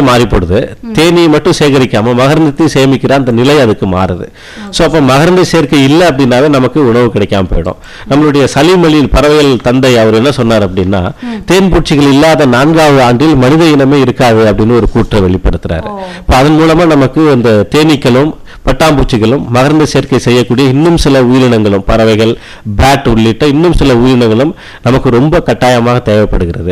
மாறிப்படுது தேனியை மட்டும் சேகரிக்காம மகரந்தத்தையும் சேமிக்கிற அந்த நிலை அதுக்கு மாறுது ஸோ அப்போ மகரந்த சேர்க்கை இல்லை அப்படின்னாவே நமக்கு உணவு கிடைக்காம போயிடும் நம்மளுடைய சளிமொழியில் பறவைகள் தந்தை அவர் என்ன சொன்னார் அப்படின்னா தேன் பூச்சிகள் இல்லாத நான்காவது ஆண்டில் மனித இனமே இருக்காது அப்படின்னு ஒரு கூற்றை வெளிப்படுத்துறாரு இப்போ அதன் மூலமா நமக்கு அந்த தேனீக்களும் பட்டாம்பூச்சிகளும் மகரந்த சேர்க்கை செய்யக்கூடிய இன்னும் சில உயிரினங்களும் பறவைகள் பேட் உள்ளிட்ட இன்னும் சில உயிரினங்களும் நமக்கு ரொம்ப கட்டாயமாக தேவைப்படுகிறது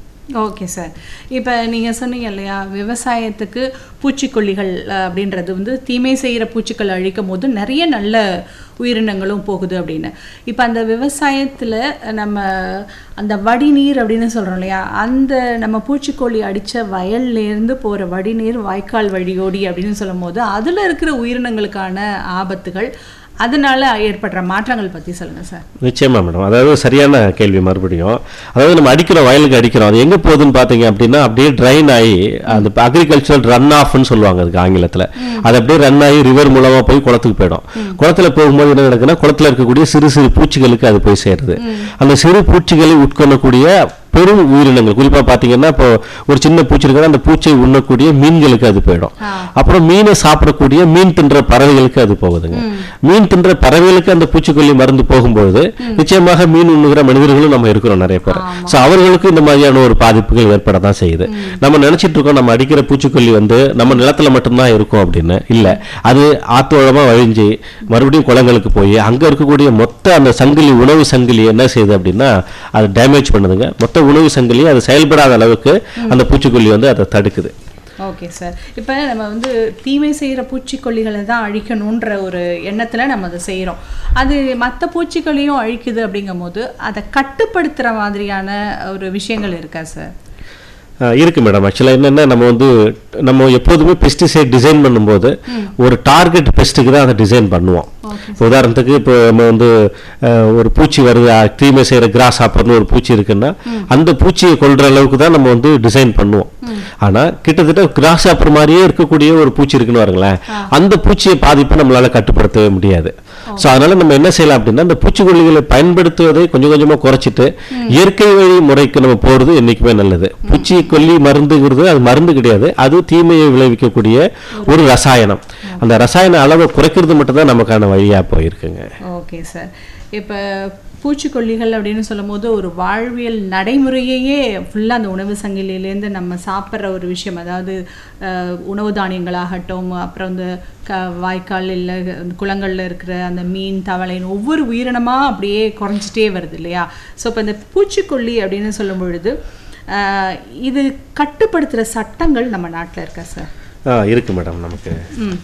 ஓகே சார் இப்போ நீங்கள் சொன்னீங்க இல்லையா விவசாயத்துக்கு பூச்சிக்கொல்லிகள் அஹ், அப்படின்றது வந்து தீமை செய்கிற பூச்சிகள் அழிக்கும் போது நிறைய நல்ல உயிரினங்களும் போகுது அப்படின்னு இப்போ அந்த விவசாயத்தில் நம்ம அந்த வடிநீர் அப்படின்னு சொல்கிறோம் இல்லையா அந்த நம்ம பூச்சிக்கொல்லி அடித்த வயல்லேருந்து போகிற வடிநீர் வாய்க்கால் வழியோடி அப்படின்னு சொல்லும் போது அதில் இருக்கிற உயிரினங்களுக்கான ஆபத்துகள் அதனால ஏற்படுற மாற்றங்கள் பற்றி சொல்லுங்கள் சார் நிச்சயமா மேடம் அதாவது சரியான கேள்வி மறுபடியும் அதாவது நம்ம அடிக்கிறோம் வயலுக்கு அடிக்கிறோம் அது எங்க போகுதுன்னு பாத்தீங்க அப்படின்னா அப்படியே ட்ரைன் ஆகி அந்த அக்ரிகல்ச்சரல் ரன் ஆஃப்னு சொல்லுவாங்க அதுக்கு ஆங்கிலத்துல அது அப்படியே ரன் ஆகி ரிவர் மூலமா போய் குளத்துக்கு போயிடும் குளத்துல போகும்போது என்ன நடக்குன்னா குளத்துல இருக்கக்கூடிய சிறு சிறு பூச்சிகளுக்கு அது போய் சேருது அந்த சிறு பூச்சிகளை உட்கொள்ளக்கூடிய பெரும் உயிரினங்கள் குறிப்பா பாத்தீங்கன்னா இப்போ ஒரு சின்ன பூச்சி இருக்குன்னா அந்த பூச்சை உண்ணக்கூடிய மீன்களுக்கு அது போயிடும் அப்புறம் மீனை சாப்பிடக்கூடிய மீன் தின்ற பறவைகளுக்கு அது போகுதுங்க மீன் தின்ற பறவைகளுக்கு அந்த பூச்சிக்கொல்லி மருந்து போகும்பொழுது நிச்சயமாக மீன் உண்ணுகிற மனிதர்களும் நம்ம இருக்கிறோம் நிறைய பேர் ஸோ அவர்களுக்கு இந்த மாதிரியான ஒரு பாதிப்புகள் ஏற்பட தான் செய்யுது நம்ம நினைச்சிட்டு இருக்கோம் நம்ம அடிக்கிற பூச்சிக்கொல்லி வந்து நம்ம நிலத்துல மட்டும்தான் இருக்கும் அப்படின்னு இல்ல அது ஆத்தோழமா வழிஞ்சு மறுபடியும் குளங்களுக்கு போய் அங்க இருக்கக்கூடிய மொத்த அந்த சங்கிலி உணவு சங்கிலி என்ன செய்யுது அப்படின்னா அது டேமேஜ் பண்ணுதுங்க மொத்த உணவு சங்கிலி அது செயல்படாத அளவுக்கு அந்த பூச்சிக்கொல்லி வந்து அதை தடுக்குது ஓகே சார் இப்போ நம்ம வந்து தீமை செய்கிற பூச்சிக்கொல்லிகளை தான் அழிக்கணுன்ற ஒரு எண்ணத்தில் நம்ம அதை செய்கிறோம் அது மற்ற பூச்சிகளையும் அழிக்குது அப்படிங்கும் போது அதை கட்டுப்படுத்துகிற மாதிரியான ஒரு விஷயங்கள் இருக்கா சார் ஆஹ் இருக்கு மேடம் ஆக்சுவலாக என்னென்னா நம்ம வந்து நம்ம எப்போதுமே பெஸ்டிசைட் டிசைன் பண்ணும்போது ஒரு டார்கெட் பெஸ்ட்டுக்கு தான் அதை டிசைன் பண்ணுவோம் இப்போ உதாரணத்துக்கு இப்போ நம்ம வந்து ஆஹ் ஒரு பூச்சி வருது ஆஹ் தீமை செய்கிற கிராஸ் ஆப்பர்னு ஒரு பூச்சி இருக்குன்னா அந்த பூச்சியை கொல்ற அளவுக்கு தான் நம்ம வந்து டிசைன் பண்ணுவோம் ஆனா கிட்டத்தட்ட கிராஸ் ஆப்பர் மாதிரியே இருக்கக்கூடிய ஒரு பூச்சி இருக்குன்னு பாருங்களேன் அந்த பூச்சியை பாதிப்பை நம்மளால கட்டுப்படுத்தவே முடியாது ஸோ அதனால நம்ம என்ன செய்யலாம் அப்படின்னா இந்த பூச்சிக்கொல்லிகளை பயன்படுத்துவதை கொஞ்சம் கொஞ்சமா குறைச்சிட்டு இயற்கை வழி முறைக்கு நம்ம போறது என்னைக்குமே நல்லது பூச்சிக்கொல்லி மருந்துங்கிறது அது மருந்து கிடையாது அது தீமையை விளைவிக்கக்கூடிய ஒரு ரசாயனம் அந்த ரசாயன அளவை குறைக்கிறது மட்டும்தான் நமக்கான வழியா போயிருக்குங்க ஓகே சார் இப்போ பூச்சிக்கொல்லிகள் அப்படின்னு சொல்லும்போது ஒரு வாழ்வியல் நடைமுறையையே ஃபுல்லாக அந்த உணவு சங்கிலியிலேருந்து நம்ம சாப்பிட்ற ஒரு விஷயம் அதாவது அஹ், உணவு தானியங்களாகட்டும் அப்புறம் இந்த க வாய்க்கால் இல்லை குளங்களில் இருக்கிற அந்த மீன் தவளைன்னு ஒவ்வொரு உயிரினமாக அப்படியே குறைஞ்சிட்டே வருது இல்லையா ஸோ இப்போ இந்த பூச்சிக்கொல்லி அப்படின்னு சொல்லும் பொழுது அஹ், இது கட்டுப்படுத்துகிற சட்டங்கள் நம்ம நாட்டில் இருக்கா சார் ஆ இருக்கு மேடம் நமக்கு ம்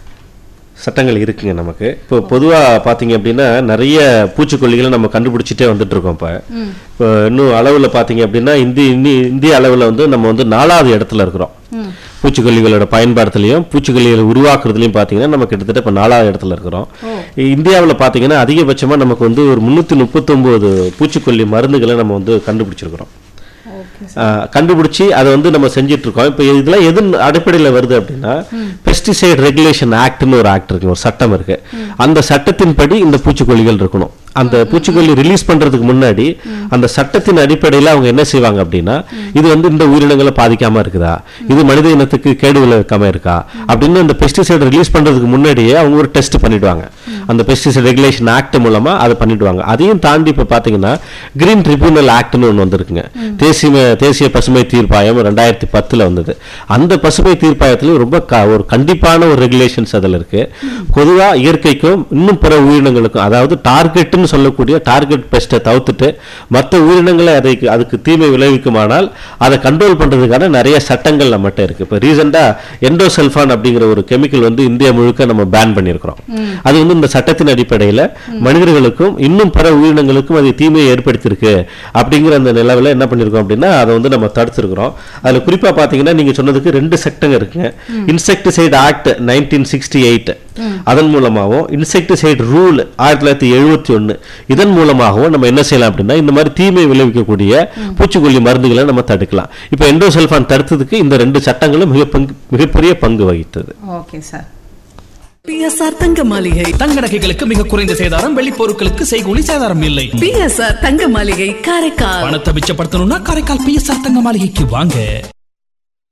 சட்டங்கள் இருக்குங்க நமக்கு இப்போ பொதுவாக பார்த்தீங்க அப்படின்னா நிறைய பூச்சிக்கொல்லிகளை நம்ம கண்டுபிடிச்சிட்டே வந்துட்டு இருக்கோம் இப்போ இப்போ இன்னும் அளவில் பார்த்தீங்க அப்படின்னா இந்தி இந்தி இந்திய அளவில் வந்து நம்ம வந்து நாலாவது இடத்துல இருக்கிறோம் பூச்சிக்கொல்லிகளோட பயன்பாடுலையும் பூச்சிக்கொல்லிகளை உருவாக்குறதுலையும் பார்த்தீங்கன்னா நம்ம கிட்டத்தட்ட இப்போ நாலாவது இடத்துல இருக்கிறோம் இந்தியாவில் பார்த்தீங்கன்னா அதிகபட்சமாக நமக்கு வந்து ஒரு முந்நூற்றி முப்பத்தொம்போது பூச்சிக்கொல்லி மருந்துகளை நம்ம வந்து கண்டுபிடிச்சிருக்கிறோம் ஓகே ஆஹ் கண்டுபிடிச்சி அதை வந்து நம்ம செஞ்சுட்டு இருக்கோம் இப்போ இதெல்லாம் எது அடிப்படையில் வருது அப்படின்னா பெஸ்டிசைட் ரெகுலேஷன் ஆக்ட்னு ஒரு ஆக்ட் இருக்கு ஒரு சட்டம் இருக்கு அந்த சட்டத்தின்படி இந்த பூச்சிக்கொல்லிகள் இருக்கணும் அந்த பூச்சிக்கொல்லி ரிலீஸ் பண்றதுக்கு முன்னாடி அந்த சட்டத்தின் அடிப்படையில் அவங்க என்ன செய்வாங்க அப்படின்னா இது வந்து இந்த உயிரினங்களை பாதிக்காம இருக்குதா இது மனித இனத்துக்கு கேடு விளைவிக்காம இருக்கா அப்படின்னு அந்த பெஸ்டிசைட் ரிலீஸ் பண்றதுக்கு முன்னாடியே அவங்க ஒரு டெஸ்ட் பண்ணிடுவாங்க அந்த பெஸ்டிசைட் ரெகுலேஷன் ஆக்ட் மூலமா அதை பண்ணிடுவாங்க அதையும் தாண்டி இப்போ பார்த்தீங்கன்னா கிரீன் ட்ரிபியூனல் ஆக்ட்னு ஒன்று வந்திருக்குங்க தேசிய தேசிய பசுமை தீர்ப்பாயம் ரெண்டாயிரத்தி பத்துல வந்தது அந்த பசுமை தீர்ப்பாயத்துலயும் ரொம்ப க- ஒரு கண்டிப்பான ஒரு ரெகுலேஷன்ஸ் அதில் இருக்கு பொதுவா இயற்கைக்கும் இன்னும் பிற உயிரினங்களுக்கும் அதாவது டார்கெட்னு சொல்லக்கூடிய டார்கெட் பெஸ்ட்டை தவிர்த்துட்டு மற்ற உயிரினங்களை அதை அதுக்கு தீமை விளைவிக்குமானால் அதை கண்ட்ரோல் பண்றதுக்கான நிறைய சட்டங்கள் நம்மகிட்ட இருக்கு இப்போ ரீசெண்டா எண்டோசல்ஃபான் அப்படிங்கிற ஒரு கெமிக்கல் வந்து இந்தியா முழுக்க நம்ம பேன் பண்ணியிருக்கிறோம் அது வந்து இந்த சட்டத்தின் அடிப்படையில் மனிதர்களுக்கும் இன்னும் பிற உயிரினங்களுக்கும் அது தீமையை ஏற்படுத்தியிருக்கு அப்படிங்கிற அந்த நிலவில் என்ன பண்ணியிருக்கோம் அப்படின்னா அதை வந்து நம்ம தடுத்திருக்கிறோம் அதில் குறிப்பாக பார்த்தீங்கன்னா நீங்கள் சொன்னதுக்கு ரெண்டு சட்டங்க இருக்குங்க insecticide act nineteen sixty eight அதன் மூலமாகவும் இன்செக்டிசைடு ரூல் ஆயிரத்தி தொள்ளாயிரத்தி எழுபத்தி ஒன்று இதன் மூலமாகவும் நம்ம என்ன செய்யலாம் அப்படின்னா இந்த மாதிரி தீமை விளைவிக்கக்கூடிய பூச்சிக்கொல்லி மருந்துகளை நம்ம தடுக்கலாம் இப்போ எண்டோசல்ஃபான் தடுத்ததுக்கு இந்த ரெண்டு சட்டங்களும் மிக பங்கு மிகப்பெரிய பங்கு வகித்தது ஓகே சார் பிஎஸ்ஆர் தங்க மாளிகை தங்க நகைகளுக்கு மிக குறைந்த சேதாரம் வெள்ளி பொருட்களுக்கு செய்கூலி சேதாரம் இல்லை பிஎஸ்ஆர் தங்க மாளிகை காரைக்கால் பணத்தை மிச்சப்படுத்தணும்னா காரைக்கால் பிஎஸ்ஆர் தங்க மாளிகைக்கு வாங்க